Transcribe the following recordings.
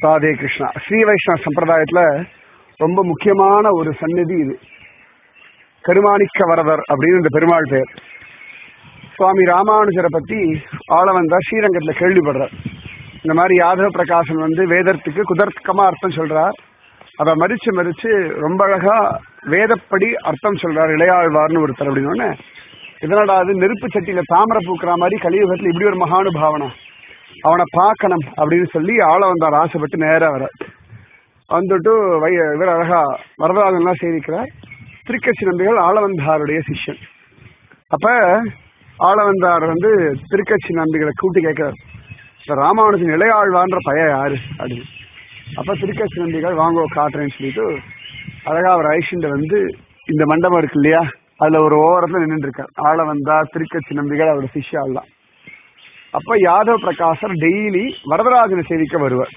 ராதே கிருஷ்ணா ஸ்ரீ வைஷ்ணவ சம்பிரதாயத்துல ரொம்ப முக்கியமான ஒரு சந்நிதி இது கருமாணிக்க வரதர் அப்படின்னு இந்த பெருமாள் பெயர் சுவாமி ராமானுஜரை பத்தி ஆளவந்தா ஸ்ரீரங்கத்துல கேள்விப்படுறார் இந்த மாதிரி யாதவ பிரகாசன் வந்து வேதத்துக்கு குதர்க்கமா அர்த்தம் சொல்றார் அதை மறிச்சு மறிச்சு ரொம்ப அழகா வேதப்படி அர்த்தம் சொல்றார் இளையாழ்வார்னு ஒருத்தர் அப்படின்னு இதனடா அது நெருப்பு சட்டியில தாமரை பூக்குற மாதிரி கலியுகத்துல இப்படி ஒரு மகானுபாவனா அவனை பார்க்கணும் அப்படின்னு சொல்லி ஆள வந்தார் ஆசைப்பட்டு நேரா வர வந்துட்டு வை இவர் அழகா வரதராஜன்லாம் சேவிக்கிறார் திருக்கட்சி நம்பிகள் ஆளவந்தாருடைய சிஷ்யன் அப்ப ஆளவந்தார் வந்து திருக்கட்சி நம்பிகளை கூட்டி கேட்கிறார் இந்த ராமானுஜன் இளையாழ்வான்ற பைய யாரு அப்படின்னு அப்ப திருக்கட்சி நம்பிகள் வாங்க காட்டுறேன்னு சொல்லிட்டு அழகா அவர் ஐஷிண்ட வந்து இந்த மண்டபம் இருக்கு இல்லையா அதுல ஒரு ஓரத்துல நின்று இருக்கார் ஆள வந்தா திருக்கட்சி நம்பிகள் அவரோட சிஷ்யாலாம் அப்ப யாதவ பிரகாசர் டெய்லி வரதராஜனை சேவிக்க வருவார்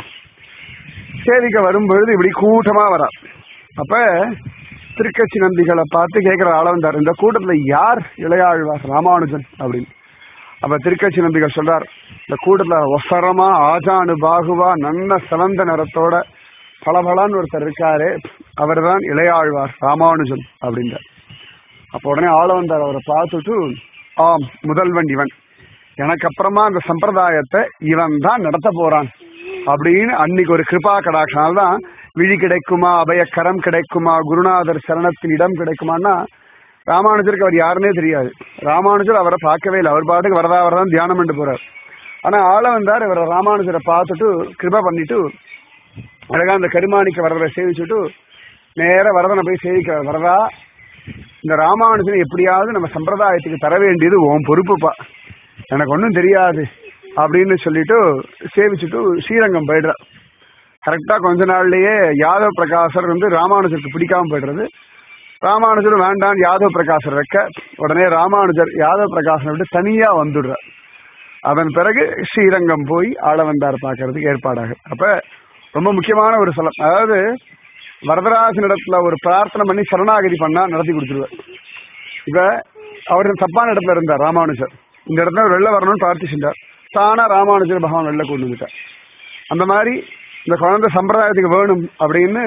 சேவிக்க வரும்பொழுது இப்படி கூட்டமா வரார் அப்ப திருக்கட்சி நம்பிகளை பார்த்து கேட்கிற ஆளவந்தார் இந்த கூட்டத்துல யார் இளையாழ்வார் ராமானுஜன் அப்படின்னு அப்ப திருக்கட்சி நம்பிகள் சொல்றார் இந்த கூட்டத்துல ஒசரமா ஆஜானு பாகுவா நல்ல சிவந்த நிறத்தோட பளபளன்னு ஒருத்தர் இருக்காரு அவர்தான் இளையாழ்வார் ராமானுஜன் அப்படின்றார் அப்ப உடனே ஆள வந்தார் அவரை பார்த்துட்டு ஆம் முதல்வன் இவன் எனக்கு அப்புறமா அந்த சம்பிரதாயத்தை இவன் தான் நடத்த போறான் அப்படின்னு அன்னைக்கு ஒரு கிருபா கடாட்சனால தான் விழி கிடைக்குமா அபயக்கரம் கிடைக்குமா குருநாதர் சரணத்தின் இடம் கிடைக்குமான்னா ராமானுஜருக்கு அவர் யாருன்னே தெரியாது ராமானுஜர் அவரை பார்க்கவே இல்லை அவர் பாட்டுக்கு வரதா வரதான் தியானம் பண்ணிட்டு போறார் ஆனா ஆள வந்தார் இவரை ராமானுஜரை பார்த்துட்டு கிருபா பண்ணிட்டு அழகா அந்த கருமாணிக்க வரதரை சேவிச்சுட்டு நேர வரதனை போய் சேவிக்கிறார் வரதா இந்த ராமானுஜனை எப்படியாவது நம்ம சம்பிரதாயத்துக்கு தர வேண்டியது உன் பொறுப்புப்பா எனக்கு ஒன்றும் தெரியாது அப்படின்னு சொல்லிட்டு சேவிச்சுட்டு ஸ்ரீரங்கம் போயிடுறார் கரெக்டா கொஞ்ச நாள்லயே யாதவ பிரகாசர் வந்து ராமானுஜருக்கு பிடிக்காம போயிடுறது ராமானுஜர் வேண்டாம் யாதவ பிரகாசர் வைக்க உடனே ராமானுஜர் யாதவ பிரகாசனை விட்டு தனியா வந்துடுறார் அதன் பிறகு ஸ்ரீரங்கம் போய் ஆள வந்தார் பார்க்கறதுக்கு ஏற்பாடாக அப்ப ரொம்ப முக்கியமான ஒரு ஸ்தலம் அதாவது வரதராஜனிடத்துல ஒரு பிரார்த்தனை பண்ணி சரணாகதி பண்ணா நடத்தி கொடுத்துருவார் இப்ப அவர் தப்பான இடத்துல இருந்தார் ராமானுஜர் இந்த இடத்துல வெளில வரணும்னு பிரார்த்திச்சுட்டார் தானா ராமானுஜர் பகவான் வெளில கொண்டு வந்துட்டார் அந்த மாதிரி இந்த குழந்தை சம்பிரதாயத்துக்கு வேணும் அப்படின்னு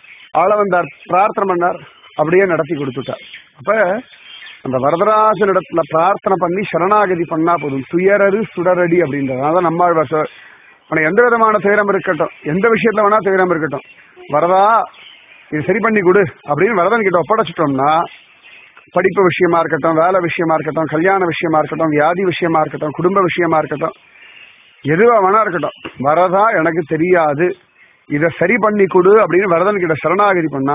ஆள வந்தார் பிரார்த்தனை பண்ணார் அப்படியே நடத்தி கொடுத்துட்டார் அப்ப அந்த வரதராஜன் இடத்துல பிரார்த்தனை பண்ணி சரணாகதி பண்ணா போதும் துயரரு சுடரடி அப்படின்றது அதான் நம்மாழ்வார் சொல் உனக்கு எந்த விதமான துயரம் இருக்கட்டும் எந்த விஷயத்துல வேணா துயரம் இருக்கட்டும் வரதா இது சரி பண்ணி கொடு அப்படின்னு வரதன் கிட்ட ஒப்படைச்சிட்டோம்னா படிப்பு விஷயமா இருக்கட்டும் வேலை விஷயமா இருக்கட்டும் கல்யாண விஷயமா இருக்கட்டும் வியாதி விஷயமா இருக்கட்டும் குடும்ப விஷயமா இருக்கட்டும் எதுவா வேணா இருக்கட்டும் வரதா எனக்கு தெரியாது இத சரி பண்ணி கொடு அப்படின்னு வரதன் கிட்ட சரணாகதி பண்ணா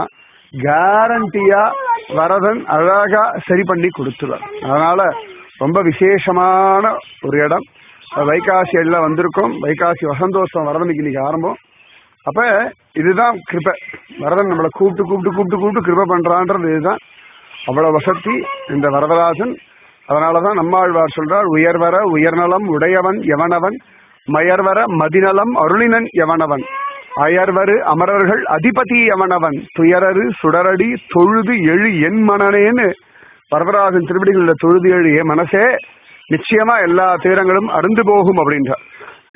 கேரண்டியா வரதன் அழகா சரி பண்ணி கொடுத்துருவார் அதனால ரொம்ப விசேஷமான ஒரு இடம் வைகாசி எல்லாம் வந்திருக்கோம் வைகாசி வசந்தோத்சவம் வரதனுக்கு இன்னைக்கு ஆரம்பம் அப்ப இதுதான் கிருப வரதன் நம்மளை கூப்பிட்டு கூப்பிட்டு கூப்பிட்டு கூப்பிட்டு கிருப பண்றான்றது இதுதான் அவ்வளவு வசதி இந்த வரதராஜன் அதனாலதான் நம்மாழ்வார் சொல்றார் உயர்வர உயர்நலம் உடையவன் எவனவன் மயர்வர மதிநலம் அருளினன் எவனவன் அயர்வரு அமரர்கள் அதிபதி எவனவன் துயரரு சுடரடி தொழுது எழு என் மனனேன்னு வரதராஜன் திருவடிகளில் தொழுது எழு என் மனசே நிச்சயமா எல்லா தீரங்களும் அருந்து போகும் அப்படின்றார்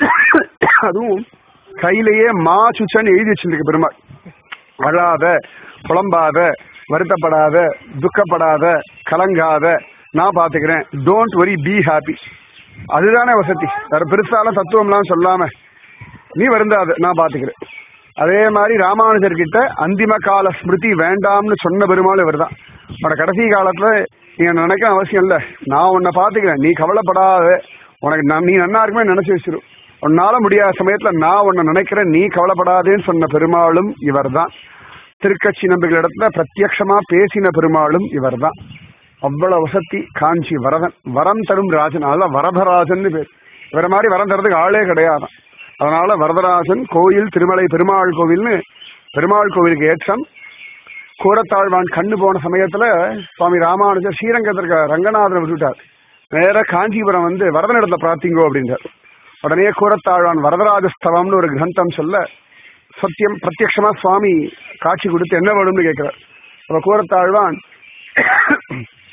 அதுவும் கையிலேயே மா சுச்சன் எழுதி வச்சிருக்கு பெருமாள் அழாத புலம்பாத வருத்தப்படாத துக்கப்படாத கலங்காத நான் பாத்துக்கிறேன் டோன்ட் வரி பி ஹாப்பி அதுதானே வசதி வேற பெருசாலாம் தத்துவம்லாம் சொல்லாம நீ வருந்தாத நான் பாத்துக்கிறேன் அதே மாதிரி ராமானுஜர் கிட்ட அந்திம கால ஸ்மிருதி வேண்டாம்னு சொன்ன பெருமாள் இவர் தான் உன கடைசி காலத்துல நீ என்ன நினைக்க அவசியம் இல்ல நான் உன்னை பாத்துக்கிறேன் நீ கவலைப்படாத உனக்கு நான் நீ நன்னா இருக்குமே நினைச்சு வச்சிரு உன்னால முடியாத சமயத்துல நான் உன்னை நினைக்கிறேன் நீ கவலைப்படாதேன்னு சொன்ன பெருமாளும் இவர் தான் திருக்கட்சி நம்பிகள் இடத்துல பிரத்யக்ஷமா பேசின பெருமாளும் இவர் தான் அவ்வளவு வசதி காஞ்சி வரதன் வரம் தரும் ராஜன் அதான் வரதராஜன் பேர் இவர மாதிரி வரம் தரதுக்கு ஆளே கிடையாது அதனால வரதராஜன் கோயில் திருமலை பெருமாள் கோவில்னு பெருமாள் கோவிலுக்கு ஏற்றம் கூரத்தாழ்வான் கண்ணு போன சமயத்துல சுவாமி ராமானுஜர் ஸ்ரீரங்கத்திற்கு ரங்கநாதனை விட்டுட்டார் நேர காஞ்சிபுரம் வந்து வரதன் இடத்துல பிரார்த்திங்கோ அப்படின்றார் உடனே கூரத்தாழ்வான் வரதராஜஸ்தவம்னு ஒரு கிரந்தம் சொல்ல சத்தியம் பிரத்யக்ஷமா சுவாமி காட்சி கொடுத்து என்ன வேணும்னு கேட்கிறார் அப்ப கூரத்தாழ்வான்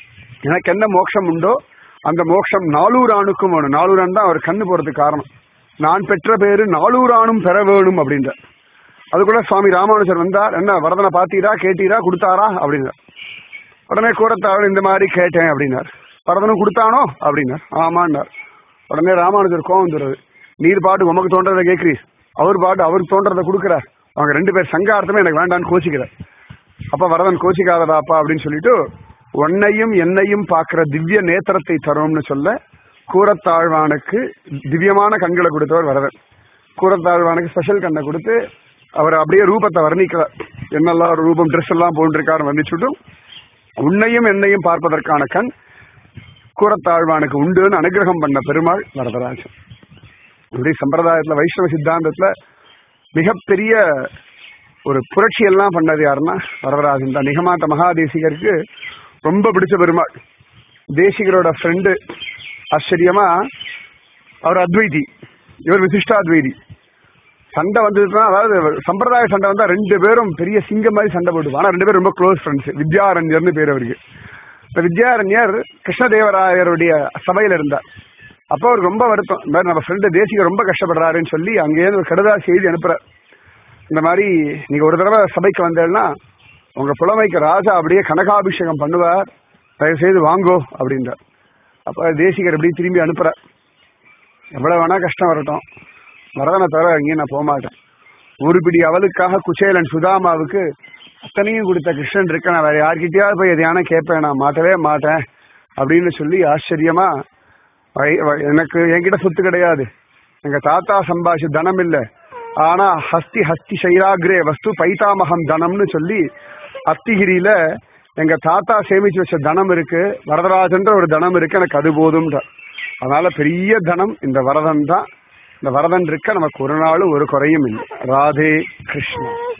எனக்கு என்ன மோட்சம் உண்டோ அந்த மோட்சம் நாலூர் ஆணுக்கும் வேணும் நாலூரான் தான் அவர் கண்ணு போறதுக்கு காரணம் நான் பெற்ற பேரு நாளூரானும் பெற வேணும் அப்படின்ற அதுக்குள்ள சுவாமி ராமானுஜர் வந்தார் என்ன வரதனை பார்த்தீரா கேட்டீரா கொடுத்தாரா அப்படின்னார் உடனே கூறத்தாழ் இந்த மாதிரி கேட்டேன் அப்படின்னார் வரதனும் கொடுத்தானோ அப்படின்னார் ஆமான்னார் உடனே ராமானுஜர் கோவம் வந்துடுறது நீர் பாட்டு உமக்கு தோன்றதை கேட்கிறீர் அவர் பாட்டு அவருக்கு தோன்றதை கொடுக்குறார் அவங்க ரெண்டு பேர் சங்கார்த்தமே எனக்கு வேண்டான்னு கோச்சிக்கிறார் அப்ப வரதன் கோச்சிக்காதடாப்பா அப்படின்னு சொல்லிட்டு உன்னையும் என்னையும் பார்க்கிற திவ்ய நேத்திரத்தை தரும்னு சொல்ல கூரத்தாழ்வானுக்கு திவ்யமான கண்களை கொடுத்தவர் வரதன் கூரத்தாழ்வானுக்கு ஸ்பெஷல் கண்ணை கொடுத்து அவர் அப்படியே ரூபத்தை வர்ணிக்கிறார் என்னெல்லாம் ஒரு ரூபம் ட்ரெஸ் எல்லாம் போன்றிருக்காரு வர்ணிச்சுட்டும் உன்னையும் என்னையும் பார்ப்பதற்கான கண் கூரத்தாழ்வானுக்கு உண்டுன்னு அனுகிரகம் பண்ண பெருமாள் வரதராஜன் இப்படி சம்பிரதாயத்துல வைஷ்ணவ சித்தாந்தத்துல மிகப்பெரிய ஒரு புரட்சி எல்லாம் பண்ணது யாருன்னா வரதராஜன் தான் நிகமாத்த மகாதேசிகருக்கு ரொம்ப பிடிச்ச பெருமாள் தேசிகரோட ஃப்ரெண்டு ஆச்சரியமா அவர் அத்வைதி இவர் விசிஷ்டாத்வைதி சண்டை வந்ததுன்னா அதாவது சம்பிரதாய சண்டை வந்தா ரெண்டு பேரும் பெரிய சிங்கம் மாதிரி சண்டை போட்டுவாங்க ஆனா ரெண்டு பேரும் ரொம்ப க்ளோஸ் ஃப்ரெண்ட்ஸ் வித்யாரண்யர்னு பேர் அவருக்கு இந்த வித்யாரண்யர் கிருஷ்ணதேவராயருடைய சபையில இருந்தார் அப்போ அவருக்கு ரொம்ப வருத்தம் இந்த மாதிரி நம்ம ஃப்ரெண்டு தேசிக ரொம்ப கஷ்டப்படுறாருன்னு சொல்லி அங்கேயிருந்து ஒரு கடுதா செய்தி அனுப்புறார் இந்த மாதிரி நீங்க ஒரு தடவை சபைக்கு வந்தேன்னா உங்க புலமைக்கு ராஜா அப்படியே கனகாபிஷேகம் பண்ணுவார் தயவு செய்து வாங்கோ அப்படின்றார் அப்ப தேசிகர் எப்படி திரும்பி அனுப்புறார் எவ்வளவு வேணா கஷ்டம் வரட்டும் வரதனை தவிர அங்கேயும் நான் போக மாட்டேன் ஒரு பிடி அவளுக்காக குச்சேலன் சுதாமாவுக்கு அத்தனையும் கொடுத்த கிருஷ்ணன் இருக்க நான் வேற யார்கிட்டயாவது போய் எதையான கேட்பேன் நான் மாட்டவே மாட்டேன் அப்படின்னு சொல்லி ஆச்சரியமா வய- வ- எனக்கு என்கிட்ட சொத்து கிடையாது எங்க தாத்தா சம்பாஷி தனம் இல்ல ஆனா ஹஸ்தி ஹஸ்தி சைராகிரே வஸ்து பைதாமகம் தனம்னு சொல்லி அத்திகிரியில எங்க தாத்தா சேமிச்சு வச்ச தனம் இருக்கு வரதராஜன்ற ஒரு தனம் இருக்கு எனக்கு அது போதும்ன்ற அதனால பெரிய தனம் இந்த வரதன் தான் இந்த வரதன் இருக்க நமக்கு ஒரு நாளும் ஒரு குறையும் இல்லை ராதே கிருஷ்ணா